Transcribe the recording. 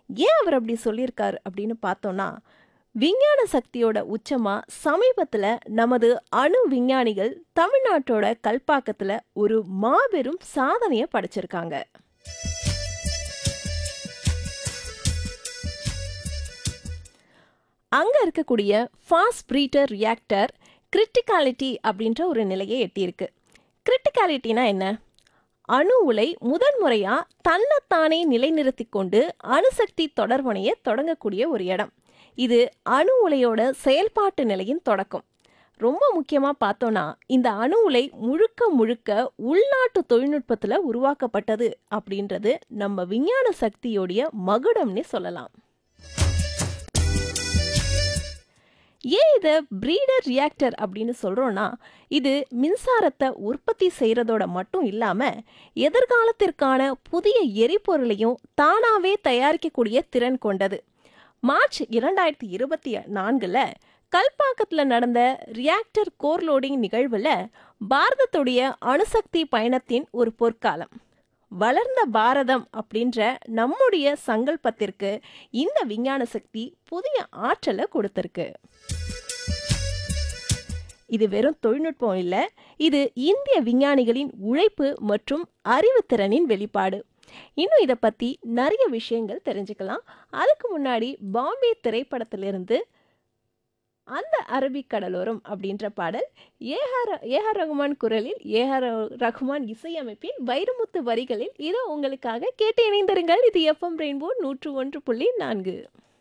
ஏன் அவர் அப்படி சொல்லியிருக்கார் அப்படின்னு பார்த்தோம்னா விஞ்ஞான சக்தியோட உச்சமா சமீபத்துல நமது அணு விஞ்ஞானிகள் தமிழ்நாட்டோட கல்பாக்கத்துல ஒரு மாபெரும் சாதனையை படைச்சிருக்காங்க அங்க இருக்கக்கூடிய ஃபாஸ்ட் பிரீட்டர் ரியாக்டர் கிரிட்டிகாலிட்டி அப்படின்ற ஒரு நிலையை எட்டியிருக்கு கிரிட்டிகாலிட்டினா என்ன அணு உலை முதன்முறையா தன்னைத்தானே நிலைநிறுத்தி கொண்டு அணுசக்தி தொடர்பனையை தொடங்கக்கூடிய ஒரு இடம் இது அணு உலையோட செயல்பாட்டு நிலையின் தொடக்கம் ரொம்ப முக்கியமாக பார்த்தோன்னா இந்த அணு உலை முழுக்க முழுக்க உள்நாட்டு தொழில்நுட்பத்தில் உருவாக்கப்பட்டது அப்படின்றது நம்ம விஞ்ஞான சக்தியோடைய மகுடம்னே சொல்லலாம் ஏன் இதை பிரீடர் ரியாக்டர் அப்படின்னு சொல்கிறோன்னா இது மின்சாரத்தை உற்பத்தி செய்கிறதோட மட்டும் இல்லாமல் எதிர்காலத்திற்கான புதிய எரிபொருளையும் தானாகவே தயாரிக்கக்கூடிய திறன் கொண்டது மார்ச் இரண்டாயிரத்தி இருபத்தி நான்கில் கல்பாக்கத்தில் நடந்த ரியாக்டர் கோர் லோடிங் நிகழ்வில் பாரதத்துடைய அணுசக்தி பயணத்தின் ஒரு பொற்காலம் வளர்ந்த பாரதம் அப்படின்ற நம்முடைய சங்கல்பத்திற்கு இந்த விஞ்ஞான சக்தி புதிய ஆற்றலை கொடுத்திருக்கு இது வெறும் தொழில்நுட்பம் இல்லை இது இந்திய விஞ்ஞானிகளின் உழைப்பு மற்றும் அறிவுத்திறனின் வெளிப்பாடு இன்னும் இதை பற்றி நிறைய விஷயங்கள் தெரிஞ்சுக்கலாம் அதுக்கு முன்னாடி பாம்பே திரைப்படத்திலிருந்து அந்த அரபிக் கடலோரம் அப்படின்ற பாடல் ஏஆர் ஏஆர் ரகுமான் குரலில் ஏஆர் ரகுமான் இசையமைப்பில் வைரமுத்து வரிகளில் இதோ உங்களுக்காக கேட்டு இணைந்திருங்கள் இது எஃப்எம் ரெயின்போ நூற்று ஒன்று புள்ளி நான்கு